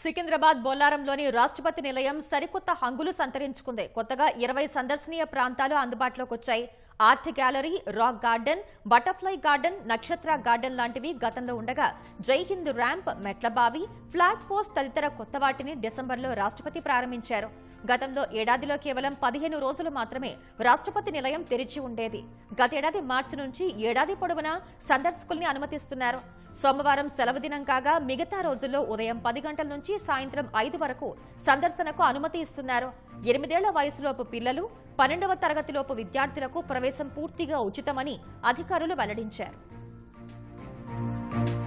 సికింద్రాబాద్ బొల్లారంలోని రాష్ట్రపతి నిలయం సరికొత్త హంగులు సంతరించుకుంది కొత్తగా ఇరవై సందర్శనీయ ప్రాంతాలు అందుబాటులోకి వచ్చాయి art gallery rock garden butterfly garden నక్షత్ర గార్డెన్ లాంటివి గతంలో ఉండగా జై హింద్ ర్యాంప్ మెట్లబావి ఫ్లాగ్ పోస్ట్ తదితర కొత్త వాటిని డిసెంబర్లో రాష్ట్రపతి ప్రారంభించారు గతంలో ఏడాదిలో కేవలం పదిహేను రోజులు మాత్రమే రాష్ట్రపతి నిలయం తెరిచి ఉండేది గతేడాది మార్చి నుంచి ఏడాది పొడవునా సందర్శకుల్ని అనుమతిస్తున్నారు సోమవారం సెలవు దినం కాగా మిగతా రోజుల్లో ఉదయం పది గంటల నుంచి సాయంత్రం ఐదు వరకు సందర్శనకు అనుమతి ఇస్తున్నారు ఎనిమిదేళ్ల వయసులోపు పిల్లలు పన్నెండవ తరగతిలోపు విద్యార్థులకు ప్రవేశం పూర్తిగా ఉచితమని అధికారులు వెల్లడించారు